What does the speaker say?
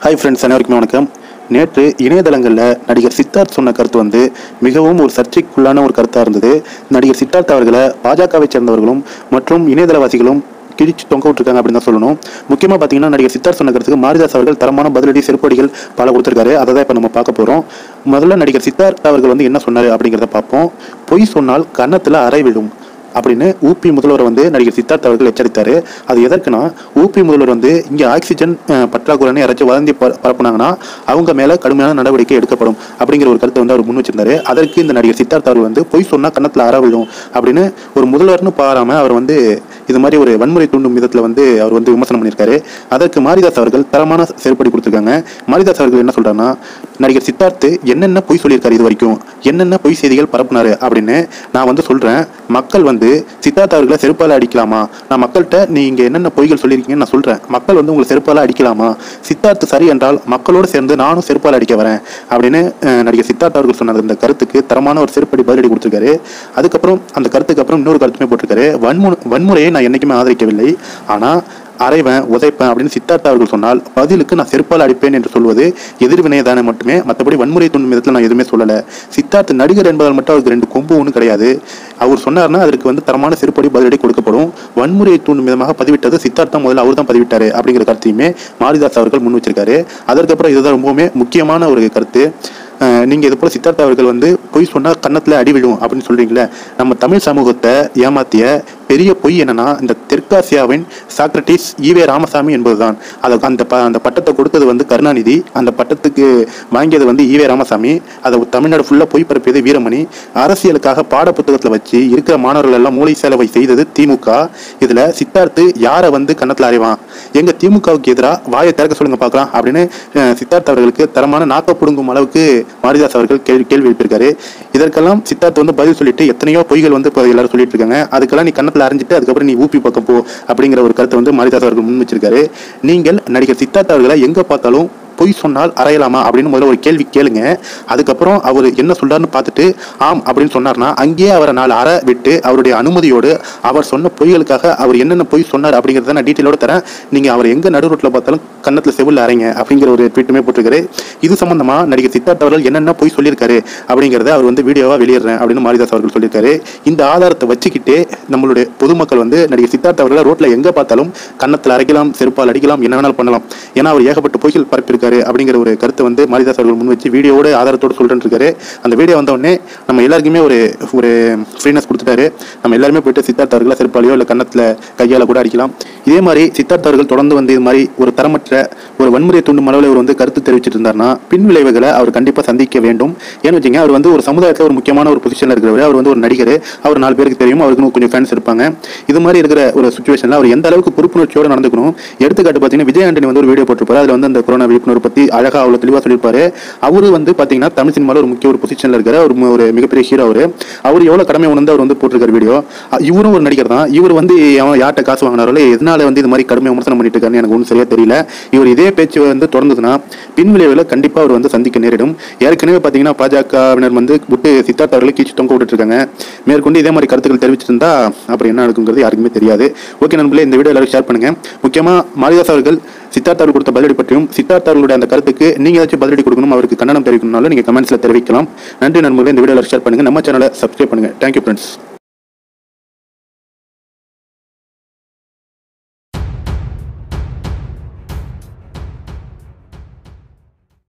hi friends அனைவருக்குமே வணக்கம் நேற்று இணையதளங்களில் நடிகர் சித்தார்த் சொன்ன கருத்து வந்து மிகவும் ஒரு சர்ச்சைக்குள்ளான ஒரு கருத்தாக இருந்தது நடிகர் சித்தார்த் அவர்களை பாஜகவை சேர்ந்தவர்களும் மற்றும் இணையதளவாசிகளும் கிழிச்சு தொங்க விட்டுருக்காங்க அப்படின்னு தான் சொல்லணும் முக்கியமாக பார்த்தீங்கன்னா நடிகர் சித்தார்த் சொன்ன கருத்துக்கு மாரிதாஸ் அவர்கள் தரமான பதிலடி செருப்படிகள் பல கொடுத்துருக்காரு அதை தான் இப்போ நம்ம பார்க்க போகிறோம் முதல்ல நடிகர் சித்தார்த் அவர்கள் வந்து என்ன சொன்னார் அப்படிங்கிறத பார்ப்போம் பொய் சொன்னால் கன்னத்தில் அறை விழும் அப்படின்னு ஊபி முதல்வர் வந்து நடிகர் சித்தார்த் அவர்கள் எச்சரித்தாரு அது எதற்குனா ஊபி முதல்வர் வந்து இங்கே ஆக்சிஜன் அஹ், பற்றாக்குறைன்னு யாராச்சும் வதந்தி பர- பரப்புனாங்கன்னா அவங்க மேலே கடுமையான நடவடிக்கை எடுக்கப்படும் அப்படிங்கிற ஒரு கருத்தை வந்து அவர் முன் வச்சிருந்தாரு அதற்கு இந்த நடிகர் சித்தார்த் அவர்கள் வந்து பொய் சொன்னா கன்னத்தில் அற விழும் அப்படின்னு ஒரு முதல்வர்னு பாராம அவர் வந்து இது மாதிரி ஒரு வன்முறை தூண்டும் விதத்தில் வந்து அவர் வந்து விமர்சனம் பண்ணியிருக்காரு அதற்கு மாரிதாஸ் அவர்கள் தரமான செருப்படி கொடுத்துருக்காங்க மாரிதாஸ் அவர்கள் என்ன சொல்றாருன்னா நடிகர் சித்தார்த் என்னென்ன பொய் சொல்லியிருக்காரு இது வரைக்கும் என்னென்ன பொய் செய்திகள் பரப்புனாரு அப்படின்னு நான் வந்து சொல்றேன் மக்கள் வந்து சித்தார்த் அவர்களை செருப்பால அடிக்கலாமா நான் மக்கள்கிட்ட நீங்க என்னென்ன பொய்கள் சொல்லியிருக்கீங்கன்னு நான் சொல்றேன் மக்கள் வந்து உங்களை செருப்பால அடிக்கலாமா சித்தார்த் சரி என்றால் மக்களோடு சேர்ந்து நானும் செருப்பால அடிக்க வரேன் அப்படின்னு அஹ், நடிகர் சித்தார்த் அவர்கள் சொன்ன அந்த கருத்துக்கு தரமான ஒரு செருப்படி பதிலடி கொடுத்திருக்காரு அதுக்கப்புறம் அந்த கருத்துக்கு அப்புறம் இன்னொரு கருத்துமே போட்டிருக்காரு வன்மு வன்முறையை நான் என்னைக்குமே ஆதரிக்கவில்லை ஆனா அரைவன் உதைப்பேன் அப்படின்னு சித்தார்த் அவர்கள் சொன்னால் பதிலுக்கு நான் செருப்பால் அடிப்பேன் என்று சொல்வது எதிர்வினை தானே மட்டுமே மற்றபடி வன்முறை தூண்டும் விதத்தில் நான் எதுவுமே சொல்லலை சித்தார்த் நடிகர் என்பதால் மட்டும் அவருக்கு ரெண்டு கொம்பு ஒன்றும் கிடையாது அவர் சொன்னார்னா அதற்கு வந்து தரமான செருப்படி பதிலடி கொடுக்கப்படும் வன்முறையை தூண்டும் விதமாக பதிவிட்டது சித்தார்த் தான் முதல்ல அவர் தான் பதிவிட்டாரு அப்படிங்கிற கருத்தையுமே மாரிதாஸ் அவர்கள் முன் வச்சிருக்காரு அதற்கப்புறம் இதுதான் ரொம்பவுமே முக்கியமான ஒரு கருத்து அஹ் நீங்க இது போல சித்தார்த் அவர்கள் வந்து பொய் சொன்னா கன்னத்துல அடி விழும் அப்படின்னு சொல்றீங்களே நம்ம தமிழ் சமூகத்தை ஏமாத்திய பெரிய பொய் என்னன்னா இந்த தெற்காசியாவின் சாக்ரட்டிஸ் ஈவே ராமசாமி என்பதுதான் அதை அந்த ப- அந்த பட்டத்தை கொடுத்தது வந்து கருணாநிதி அந்த பட்டத்துக்கு வாங்கியது வந்து ஈவே ராமசாமி அதை தமிழ்நாடு ஃபுல்லா பொய் பரப்பியது வீரமணி அரசியலுக்காக பாட புத்தகத்துல வச்சு இருக்கிற மாணவர்கள் எல்லாம் மூளை செலவை செய்தது திமுக இதுல சித்தார்த்து யாரை வந்து கன்னத்துல அறைவான் எங்க திமுகவுக்கு எதிராக வாயை திறக்க சொல்லுங்க பார்க்கலாம் அப்படின்னு அஹ், சித்தார்த் அவர்களுக்கு தரமான நாக்க புடுங்கும் அளவுக்கு மாரிதாஸ் அவர்கள் கேள்வி கேள்வி எழுப்பியிருக்காரு இதற்கெல்லாம் சித்தார்த் வந்து பதில் சொல்லிட்டு எத்தனையோ பொய்கள் வந்து இப்போ எல்லாரும் சொல்லிட்டு இருக்காங்க அதுக்கெல்லாம் நீ கன்னத்துல அரைஞ்சிட்டு அதுக்கப்புறம் நீ ஊப்பி பக்கம் போ அப்படிங்கிற ஒரு கருத்தை வந்து மாரிதாஸ் அவர்கள் முன் வச்சிருக்காரு நீங்கள் நடிகர் சித்தார்த் அவர்களை எங்க பார்த்தாலும் பொய் சொன்னால் அறையலாமா அப்படின்னு முதல்ல ஒரு கேள்வி கேளுங்க அதுக்கப்புறம் அவர் என்ன சொல்றாருன்னு பார்த்துட்டு ஆம் அப்படின்னு சொன்னார்னா அங்கேயே அவரை நாலு அறை விட்டு அவருடைய அனுமதியோடு அவர் சொன்ன பொய்களுக்காக அவர் என்னென்ன பொய் சொன்னார் அப்படிங்கிறத நான் டீட்டெயிலோட தரேன் நீங்க அவர் எங்க நடு ரோட்ல பார்த்தாலும் கன்னத்துல செவில்ல அறைங்க அப்படிங்கிற ஒரு ட்வீட்டுமே போட்டிருக்காரு இது சம்பந்தமா நடிகர் சித்தார்த் அவர்கள் என்னென்ன பொய் சொல்லியிருக்காரு அப்படிங்கிறத அவர் வந்து வீடியோவா வெளியிடுறேன் அப்படின்னு மாரிதாஸ் அவர்கள் சொல்லியிருக்காரு இந்த ஆதாரத்தை வச்சுக்கிட்டு நம்மளுடைய பொதுமக்கள் வந்து நடிகர் சித்தார்த் அவர்களை ரோட்ல எங்க பார்த்தாலும் கன்னத்தில் அரைக்கலாம் செருப்பால் அடிக்கலாம் என்ன வேணாலும் பண்ணலாம் ஏன்னா அவர் ஏகப்பட்ட பொய்கள் பரப்பியிருக்காரு அப்படிங்கிற ஒரு கருத்தை வந்து மாரிதாஸ் அவர்கள் முன் வச்சு வீடியோவோட ஆதாரத்தோடு சொல்லிட்டு இருக்காரு அந்த வீடியோ வந்த உடனே நம்ம எல்லாருக்குமே ஒரு ஒரு ஃப்ரீனஸ் கொடுத்துட்டாரு நம்ம எல்லாருமே போயிட்டு சித்தார்த் அவர்களை செருப்பாலையோ இல்லை கன்னத்தில் கையால கூட அடிக்கலாம் இதே மாதிரி சித்தார்த் அவர்கள் தொடர்ந்து வந்து இது மாதிரி ஒரு தரமற்ற ஒரு வன்முறை தூண்டும் அளவில் அவர் வந்து கருத்து தெரிவிச்சிட்டு இருந்தார்னா பின் விளைவுகளை அவர் கண்டிப்பாக சந்திக்க வேண்டும் ஏன்னு வச்சுங்க அவர் வந்து ஒரு சமுதாயத்தில் ஒரு முக்கியமான ஒரு பொசிஷனில் இருக்கிறவர் அவர் வந்து ஒரு நடிகர் அவர் நாலு பேருக்கு தெரியும் அவருக்கு கொஞ்சம் ஃபேன்ஸ் இருப்பாங்க இது மாதிரி இருக்கிற ஒரு சுச்சுவேஷனில் அவர் எந்த அளவுக்கு பொறுப்புணர்ச்சியோடு நடந்துக்கணும் எடுத்துக்காட்டு பார்த்தீங்கன்னா விஜய் ஆண்டனி வந்து ஒரு வீடியோ போட்டிருப்பாரு அதில் வந்து அந்த கொரோனா விழிப்புணர்வு பற்றி அழகாக அவ்வளோ தெளிவாக சொல்லியிருப்பாரு அவரு வந்து பார்த்தீங்கன்னா தமிழ் சினிமாவில் ஒரு முக்கிய ஒரு பொசிஷனில் இருக்கிற ஒரு ம- ஒரு மிகப்பெரிய ஹீரோ அவர் அவர் எவ்வளோ கடமை உணர்ந்து அவர் வந்து போட்டிருக்காரு வீடியோ அ- இவரும் ஒரு நடிகர் தான் இவர் வந்து அவன் யார்கிட்ட காசு வாங்கினாரோ எதனால வந்து இது மாதிரி கடுமையாக விமர்சனம் பண்ணிட்டு இருக்காருன்னு எனக்கு ஒன்றும் சரியா தெரியல இவர் இதே பேச்சு வந்து தொடர்ந்ததுன்னா பின் விளைவுகளை கண்டிப்பாக அவர் வந்து சந்திக்க நேரிடும் ஏற்கனவே பார்த்தீங்கன்னா பாஜகவினர் வந்து விட்டு சித்தார்த் அவர்களை கீச்சு தொங்க விட்டுட்டு இருக்காங்க மேற்கொண்டு இதே மாதிரி கருத்துக்கள் தெரிவிச்சிருந்தா அப்புறம் என்ன நடக்குங்கிறது யாருக்குமே தெரியாது ஓகே நண்பர்களே இந்த வீடியோ எல்லாரும் ஷேர் பண்ணுங்க முக்கியமாக மாரிதாஸ் அவர்கள் சித்தார்த் அவர்கள் கொடுத்த பதிலடி பற்றியும் சித்தார்த் அவர்களுடைய அந்த கருத்துக்கு நீங்க ஏதாச்சும் பதிலடி கொடுக்கணும் அவருக்கு கண்டனம் தெரிவிக்கணும்னாலும் நீங்க கமெண்ட்ஸ்ல தெரிவிக்கலாம் நன்றி நண்பர்களே இந்த வீடியோ ஷேர் பண்ணுங்க நம்ம சேனலை சப்ஸ்கிரைப் பண்ணுங்க தேங்க்யூ ஃப்ரெண்ட்ஸ்